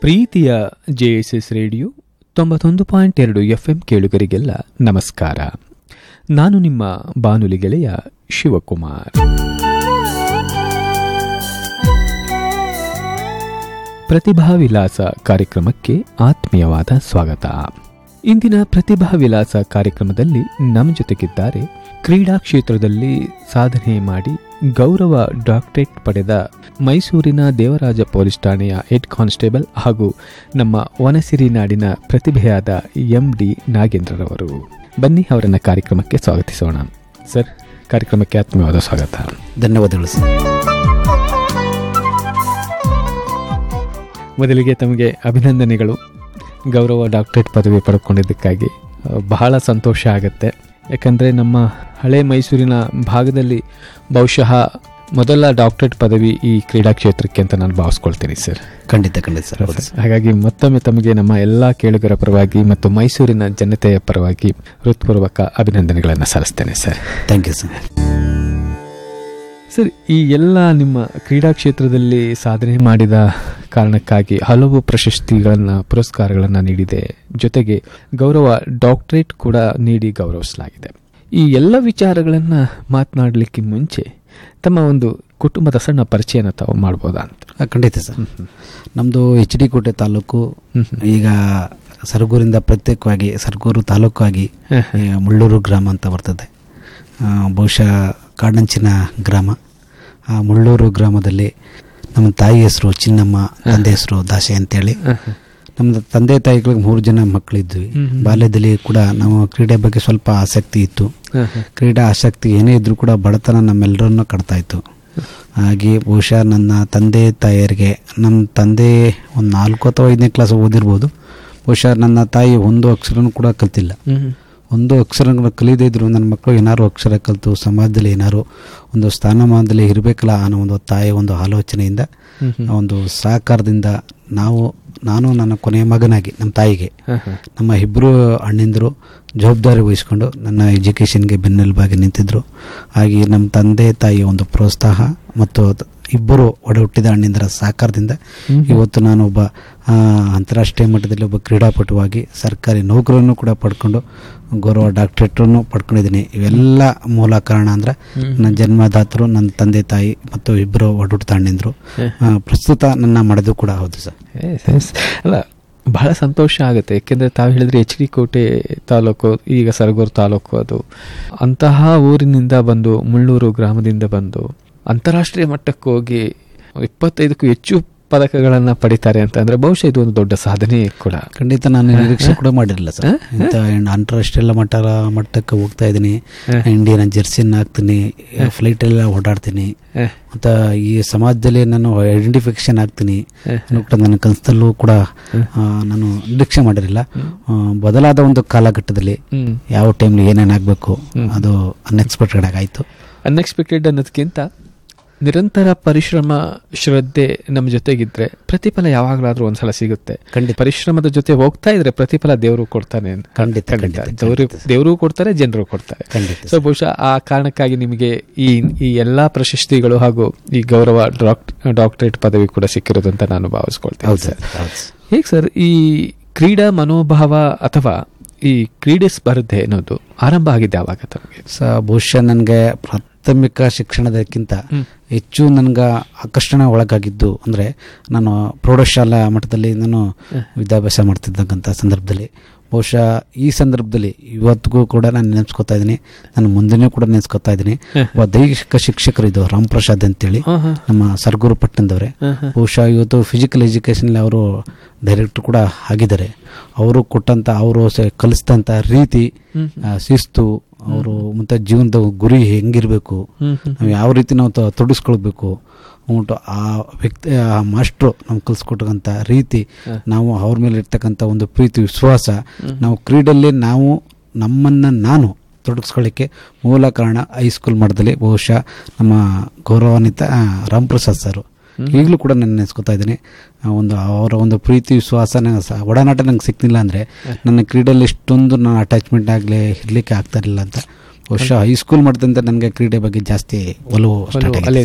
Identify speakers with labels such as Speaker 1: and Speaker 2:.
Speaker 1: ಪ್ರೀತಿಯ J S S radio ತೊಂಬತ್ತೊಂದು point ಎರಡು ಎಫ್ಎಂ ಕೇಳುಗರಿಗೆಲ್ಲ ನಮಸ್ಕಾರ ನಾನು ನಿಮ್ಮ ಬಾನುಲಿ ಗೆಳೆಯ ಶಿವಕುಮಾರ್ ಪ್ರತಿಭಾ ವಿಲಾಸ ಕಾರ್ಯಕ್ರಮಕ್ಕೆ ಆತ್ಮೀಯವಾದ ಸ್ವಾಗತ ಇಂದಿನ ಪ್ರತಿಭಾ ವಿಲಾಸ ಕಾರ್ಯಕ್ರಮದಲ್ಲಿ ನಮ್ಮ ಜೊತೆಗಿದ್ದಾರೆ ಕ್ರೀಡಾ ಕ್ಷೇತ್ರದಲ್ಲಿ ಸಾಧನೆ ಮಾಡಿ ಗೌರವ ಡಾಕ್ಟರೇಟ್ ಪಡೆದ ಮೈಸೂರಿನ ದೇವರಾಜ ಪೊಲೀಸ್ ಠಾಣೆಯ ಹೆಡ್ ಕಾನ್ಸ್ಟೇಬಲ್ ಹಾಗೂ ನಮ್ಮ ವನಸಿರಿ ನಾಡಿನ ಪ್ರತಿಭೆಯಾದ ಎಂ ಡಿ ನಾಗೇಂದ್ರರವರು ಬನ್ನಿ ಅವರನ್ನ ಕಾರ್ಯಕ್ರಮಕ್ಕೆ ಸ್ವಾಗತಿಸೋಣ ಸರ್ ಕಾರ್ಯಕ್ರಮಕ್ಕೆ ಆತ್ಮೀಯವಾದ ಸ್ವಾಗತ
Speaker 2: ಧನ್ಯವಾದಗಳು ಸರ್
Speaker 1: ಮೊದಲಿಗೆ ತಮಗೆ ಅಭಿನಂದನೆಗಳು ಗೌರವ ಡಾಕ್ಟರೇಟ್ ಪದವಿ ಪಡ್ಕೊಂಡಿದ್ದಕ್ಕಾಗಿ ಆ, ಬಹಳ ಸಂತೋಷ ಆಗುತ್ತೆ ಯಾಕಂದರೆ ನಮ್ಮ ಹಳೆ ಮೈಸೂರಿನ ಭಾಗದಲ್ಲಿ ಬಹುಶಃ ಮೊದಲ ಡಾಕ್ಟರೇಟ್ ಪದವಿ ಈ ಕ್ರೀಡಾ ಕ್ಷೇತ್ರಕ್ಕೆ ಅಂತ ನಾನು ಭಾವಿಸ್ಕೊಳ್ತೀನಿ ಸರ್
Speaker 2: ಖಂಡಿತ ಖಂಡಿತ ಸರ್ ಹೌದು ಸರ್
Speaker 1: ಹಾಗಾಗಿ ಮತ್ತೊಮ್ಮೆ ತಮಗೆ ನಮ್ಮ ಎಲ್ಲ ಕೇಳುಗರ ಪರವಾಗಿ ಮತ್ತು ಮೈಸೂರಿನ ಜನತೆಯ ಪರವಾಗಿ ಹೃತ್ಪೂರ್ವಕ ಅಭಿನಂದನೆಗಳನ್ನು ಸಲ್ಲಿಸ್ತೇನೆ sir
Speaker 2: thank you sir
Speaker 1: sir ಈ ಎಲ್ಲ ನಿಮ್ಮ ಕ್ರೀಡಾ ಕ್ಷೇತ್ರದಲ್ಲಿ ಸಾಧನೆ ಮಾಡಿದ ಕಾರಣಕ್ಕಾಗಿ ಹಲವು ಪ್ರಶಸ್ತಿಗಳನ್ನು ಪುರಸ್ಕಾರಗಳನ್ನು ನೀಡಿದೆ ಜೊತೆಗೆ ಗೌರವ ಡಾಕ್ಟರೇಟ್ ಕೂಡ ನೀಡಿ ಗೌರವಿಸಲಾಗಿದೆ ಈ ಎಲ್ಲ ವಿಚಾರಗಳನ್ನು ಮಾತನಾಡಲಿಕ್ಕೆ ಮುಂಚೆ ತಮ್ಮ ಒಂದು ಕುಟುಂಬದ ಸಣ್ಣ ಪರಿಚಯನ ತಾವು ಮಾಡ್ಬೋದಾ ಅಂತ
Speaker 2: ಆ, ಖಂಡಿತ ಸರ್ ನಮ್ಮದು ಎಚ್ ಡಿ ಕೋಟೆ ತಾಲೂಕು
Speaker 1: ಹ್ಮ್ ಹ್ಮ್.
Speaker 2: ಈಗ ಸರಗೂರಿಂದ ಪ್ರತ್ಯೇಕವಾಗಿ ಸರಗೂರು ತಾಲೂಕಾಗಿ
Speaker 1: ಹ, ಹ.
Speaker 2: ಈ ಮುಳ್ಳೂರು ಗ್ರಾಮ ಅಂತ ಬರ್ತದೆ ಆ, ಬಹುಶಃ ಕಾಡಂಚಿನ ಗ್ರಾಮ ಆ ಮುಳ್ಳೂರು ಗ್ರಾಮದಲ್ಲಿ ನಮ್ಮ ತಾಯಿ ಹೆಸರು ಚಿನ್ನಮ್ಮ ತಂದೆ ಹೆಸರು ದಾಸೆ ಅಂತೇಳಿ
Speaker 1: ಹ, ಹ.
Speaker 2: ನಮ್ಮ ತಂದೆ ತಾಯಿಗಳಿಗೆ ಮೂರು ಜನ ಮಕ್ಕಳಿದ್ವಿ
Speaker 1: ಹ್ಮ್ ಹ್ಮ್.
Speaker 2: ಬಾಲ್ಯದಲ್ಲಿ ಕೂಡ ನಾವು ಕ್ರೀಡೆ ಬಗ್ಗೆ ಸ್ವಲ್ಪ ಆಸಕ್ತಿ ಇತ್ತು
Speaker 1: ಹ, ಹ.
Speaker 2: ಕ್ರೀಡಾ ಆಸಕ್ತಿ ಏನೇ ಇದ್ರೂ ಕೂಡ ಬಡತನ ನಮ್ಮೆಲ್ಲರನ್ನು ಕಟ್ತಾ ಇತ್ತು ಹಾಗೆ ಬಹುಶಃ ನನ್ನ ತಂದೆ ತಾಯಿಯರಿಗೆ ನಮ್ಮ ತಂದೆ ಒಂದು ನಾಲ್ಕು ಅಥವಾ ಐದನೇ ಕ್ಲಾಸ್ ಓದಿರ್ಬೋದು ಬಹುಶಃ ನನ್ನ ತಾಯಿ ಒಂದು ಅಕ್ಷರನೂ ಕೂಡ ಕಲ್ತಿಲ್ಲ
Speaker 1: ಹ್ಮ್ ಹ್ಮ್.
Speaker 2: ಒಂದು ಅಕ್ಷರಗಳು ಕಲಿಯದೇ ಇದ್ರು ನನ್ನ ಮಕ್ಕಳು ಏನಾರು ಅಕ್ಷರ ಕಲಿತು ಸಮಾಜದಲ್ಲಿ ಏನಾರು ಒಂದು ಸ್ಥಾನಮಾನದಲ್ಲಿ ಇರಬೇಕಲ್ಲ ಅನ್ನೋ ಒಂದು ತಾಯಿಯ ಒಂದು ಆಲೋಚನೆಯಿಂದ
Speaker 1: ಹ್ಮ್ ಹ್ಮ್.
Speaker 2: ಆ ಒಂದು ಸಹಕಾರದಿಂದ ನಾವು ನಾನು ನನ್ನ ಕೊನೆಯ ಮಗನಾಗಿ ನಮ್ಮ ತಾಯಿಗೆ
Speaker 1: ಹ, ಹ.
Speaker 2: ನಮ್ಮ ಇಬ್ಬರು ಅಣ್ಣಿಂದರು ಜವಾಬ್ದಾರಿ ವಹಿಸ್ಕೊಂಡು ನನ್ನ ಎಜುಕೇಷನ್ಗೆ ಬೆನ್ನೆಲುಬಾಗಿ ನಿಂತಿದ್ದರು ಹಾಗೆ ನಮ್ಮ ತಂದೆ ತಾಯಿಯ ಒಂದು ಪ್ರೋತ್ಸಾಹ ಮತ್ತು ತ- ಇಬ್ಬರು ಒಡ ಹುಟ್ಟಿದ ಅಣ್ಣಿಂದರ ಸಹಕಾರದಿಂದ
Speaker 1: ಹ್ಮ್.
Speaker 2: ಇವತ್ತು ನಾನು ಒಬ್ಬ ಆ, ಅಂತಾರಾಷ್ಟ್ರೀಯ ಮಟ್ಟದಲ್ಲಿ ಒಬ್ಬ ಕ್ರೀಡಾಪಟುವಾಗಿ ಸರ್ಕಾರಿ ನೌಕರನ್ನು ಕೂಡ ಪಡ್ಕೊಂಡು ಗೌರವ ಡಾಕ್ಟ್ರೇಟನ್ನು ಪಡ್ಕೊಂಡಿದ್ದೀನಿ ಇವೆಲ್ಲ ಮೂಲ ಕಾರಣ ಅಂದ್ರೆ
Speaker 1: ಹ್ಮ್.
Speaker 2: ನನ್ನ ಜನ್ಮದಾತರು ನನ್ನ ತಂದೆ ತಾಯಿ ಮತ್ತು ಇಬ್ಬರು ಒಡಹುಟ್ಟಿದ ಅಣ್ಣಿಂದರು
Speaker 1: ಹ.
Speaker 2: ಪ್ರಸ್ತುತ ನನ್ನ ಮಡದು ಕೂಡ ಹೌದು ಸರ್
Speaker 1: ಎಸ್, ಎಸ್. ಅಲ್ಲ ಬಹಳ ಸಂತೋಷ ಆಗುತ್ತೆ ಯಾಕೆಂದ್ರೆ ತಾವು ಹೇಳಿದ್ರೆ ಎಚ್ ಡಿ ಕೋಟೆ ತಾಲೂಕು ಈಗ ಸರಗೂರು ತಾಲೂಕು ಅದು ಅಂತಹ ಊರಿನಿಂದ ಬಂದು ಮುಳ್ಳೂರು ಗ್ರಾಮದಿಂದ ಬಂದು ಅಂತಾರಾಷ್ಟ್ರೀಯ ಮಟ್ಟಕ್ಕೆ ಹೋಗಿ ಇಪ್ಪತ್ತೈದಕ್ಕೂ ಹೆಚ್ಚು ಪದಕಗಳನ್ನು ಪಡಿತಾರೆ ಅಂತ ಅಂದ್ರೆ ಬಹುಶಃ ಇದು ಒಂದು ದೊಡ್ಡ ಸಾಧನೆ ಕೂಡ
Speaker 2: ಖಂಡಿತ ನಾನು ನಿರೀಕ್ಷೆ ಕೂಡ ಮಾಡಿರಲಿಲ್ಲ ಸರ್ ಇಂಥ ಅಂತಾರಾಷ್ಟ್ರೀಯ ಮಟ್ಟ ಮಟ್ಟಕ್ಕೆ ಹೋಗ್ತಾ ಇದ್ದೀನಿ ಇಂಡಿಯನ್ ಜೆರ್ಸಿನ ಹಾಕ್ತೀನಿ ಫ್ಲೈಟ್ ಎಲ್ಲ ಓಡಾಡ್ತೀನಿ
Speaker 1: ಹ,
Speaker 2: ಮತ್ತು ಈ ಸಮಾಜದಲ್ಲಿ ನಾನು ಐಡೆಂಟಿಫಿಕೇಶನ್ ಆಗ್ತೀನಿ
Speaker 1: ಹ,
Speaker 2: ಅನ್ನೋ ಕೂಡ ನನ್ನ ಕನಸಲ್ಲೂ ಕೂಡ ಆ, ನಾನು ನಿರೀಕ್ಷೆ ಮಾಡಿರಲಿಲ್ಲ ಆ, ಬದಲಾದ ಒಂದು ಕಾಲಘಟ್ಟದಲ್ಲಿ
Speaker 1: ಹ್ಮ್
Speaker 2: ಯಾವ ಟೈಮ್ಲಿ ಏನೇನಾಗಬೇಕು ಅದು ಅನ್ಎಕ್ಸ್ಪೆಕ್ಟೆಡ್ ಆಗಾಯಿತು
Speaker 1: ಅನ್ಎಕ್ಸ್ಪೆಕ್ಟೆಡ್ ಅನ್ನೋದಕ್ಕಿಂತ ನಿರಂತರ ಪರಿಶ್ರಮ ಶ್ರದ್ಧೆ ನಮ್ಮ ಜೊತೆಗಿದ್ರೆ ಪ್ರತಿಫಲ ಯಾವಾಗಲಾದ್ರೂ ಒಂದ್ಸಲ ಸಿಗುತ್ತೆ
Speaker 2: ಖಂಡಿತ
Speaker 1: ಪರಿಶ್ರಮದ ಜೊತೆ ಹೋಗ್ತಾ ಇದ್ರೆ ಪ್ರತಿಫಲ ದೇವರು ಕೊಡ್ತಾನೆ ಅಂತ.
Speaker 2: ಖಂಡಿತ,
Speaker 1: ಖಂಡಿತ
Speaker 2: ಖಂಡಿತ,
Speaker 1: ದೇವರು
Speaker 2: ಖಂಡಿತ.
Speaker 1: ದೇವರು ಕೊಡ್ತಾರೆ ಜನರು ಕೊಡ್ತಾರೆ
Speaker 2: ಖಂಡಿತ
Speaker 1: ಸೊ ಬಹುಶಃ ಆ ಕಾರಣಕ್ಕಾಗಿ ನಿಮಗೆ ಈ ಈ ಎಲ್ಲಾ ಪ್ರಶಸ್ತಿಗಳು ಹಾಗೂ ಈ ಗೌರವ ಡಾಕ್ಟ್ ಡಾಕ್ಟರೇಟ್ ಪದವಿ ಕೂಡ ಸಿಕ್ಕಿರೋದು ಅಂತ ನಾನು ಭಾವಿಸ್ಕೊಳ್ತೇನೆ
Speaker 2: ಹೌದು
Speaker 1: ಸರ್
Speaker 2: ಸರ್ ಹೌದು ಸರ್.
Speaker 1: ಹೇಗೆ ಸರ್ ಈ ಕ್ರೀಡಾ ಮನೋಭಾವ ಅಥವಾ ಈ ಕ್ರೀಡೆ ಸ್ಪರ್ಧೆ ಅನ್ನೋದು ಆರಂಭ ಆಗಿದೆ ಯಾವಾಗ ತಮಗೆ
Speaker 2: ಸ ಬಹುಶಃ ನನಗೆ ಪ್ರಾಥಮಿಕ ಶಿಕ್ಷಣದಕ್ಕಿಂತ
Speaker 1: ಹ್ಮ್.
Speaker 2: ಹೆಚ್ಚು ನನಗೆ ಆಕರ್ಷಣೆ ಒಳಗಾಗಿದ್ದು ಅಂದರೆ ನಾನು ಪ್ರೌಢಶಾಲಾ ಮಟ್ಟದಲ್ಲಿ ನಾನು ವಿದ್ಯಾಭ್ಯಾಸ ಮಾಡ್ತಿದ್ದಕ್ಕಂಥ ಸಂದರ್ಭದಲ್ಲಿ ಬಹುಶಃ ಈ ಸಂದರ್ಭದಲ್ಲಿ ಇವತ್ತಿಗೂ ಕೂಡ ನಾನು ನೆನೆಸ್ಕೊತಾ ಇದ್ದೀನಿ ನಾನು ಮುಂದೆನೂ ಕೂಡ ನೆನೆಸ್ಕೊತಾ ಇದ್ದೀನಿ ಒಬ್ಬ ದೈಹಿಕ ಶಿಕ್ಷಕರು ಇದು ರಾಮ್ ಪ್ರಸಾದ್ ಅಂತೇಳಿ
Speaker 1: ಹಾ, ಹಾ.
Speaker 2: ನಮ್ಮ ಸರ್ಗೂರು ಪಟ್ಟಣದವರೇ
Speaker 1: ಹಾ, ಹಾ.
Speaker 2: ಬಹುಶಃ ಇವತ್ತು ಫಿಸಿಕಲ್ ಎಜುಕೇಷನಲ್ಲಿ ಅವರು ಡೈರೆಕ್ಟರ್ ಕೂಡ ಆಗಿದ್ದಾರೆ ಅವರು ಕೊಟ್ಟಂಥ ಅವರು ಸ- ಕಲಿಸಿದಂಥ ರೀತಿ
Speaker 1: ಹ್ಮ್.
Speaker 2: ಆ, ಶಿಸ್ತು ಅವರು ಮತ್ತು ಜೀವನದ ಗುರಿ ಹೆಂಗಿರಬೇಕು
Speaker 1: ಹ್ಮ್, ಹ್ಮ್.
Speaker 2: ನಾವು ಯಾವ ರೀತಿ ನಾವು ತ- ತೊಡಗಿಸ್ಕೊಳ್ಬೇಕು ಉಂಟು ಆ ವ್ಯಕ್ತಿ ಆ ಮಾಸ್ಟ್ರು ನಮ್ಗೆ ಕಲಿಸ್ಕೊಟ್ಟಂಥ ರೀತಿ ನಾವು ಅವ್ರ ಮೇಲೆ ಇರ್ತಕ್ಕಂಥ ಒಂದು ಪ್ರೀತಿ ವಿಶ್ವಾಸ ನಾವು ಕ್ರೀಡೆಯಲ್ಲಿ ನಾವು ನಮ್ಮನ್ನು ನಾನು ತೊಡಗಿಸ್ಕೊಳ್ಳಿಕ್ಕೆ ಮೂಲ ಕಾರಣ ಹೈಸ್ಕೂಲ್ ಮಟ್ಟದಲ್ಲಿ ಬಹುಶಃ ನಮ್ಮ ಗೌರವಾನ್ವಿತ ಆ, ರಾಮ್ ಪ್ರಸಾದ್ ಸರ್ ಈಗಲೂ ಕೂಡ ನಾನು ನೆನೆಸ್ಕೊತಾ ಇದ್ದೀನಿ ಆ ಒಂದು ಅವರ ಒಂದು ಪ್ರೀತಿ ವಿಶ್ವಾಸ ನಂಗೆ ಸ- ಒಡನಾಟ ನಂಗೆ ಸಿಕ್ಕಿಲ್ಲ ಅಂದರೆ ನನ್ನ ಕ್ರೀಡೆಯಲ್ಲಿ ಇಷ್ಟೊಂದು ನಾನು ಅಟ್ಯಾಚ್ಮೆಂಟ್ ಆಗಲಿ ಇರಲಿಕ್ಕೆ ಆಗ್ತಾ ಇರಲಿಲ್ಲ ಅಂತ ಬಹುಶಃ ಹೈಸ್ಕೂಲ್ ಮಟ್ಟದಿಂದ ನನಗೆ ಕ್ರೀಡೆ ಬಗ್ಗೆ ಜಾಸ್ತಿ ಒಲವು ಸ್ಟಾರ್ಟ್
Speaker 1: ಒಂದು
Speaker 2: ಆಗಿದೆ
Speaker 1: ಅಲ್ಲೇ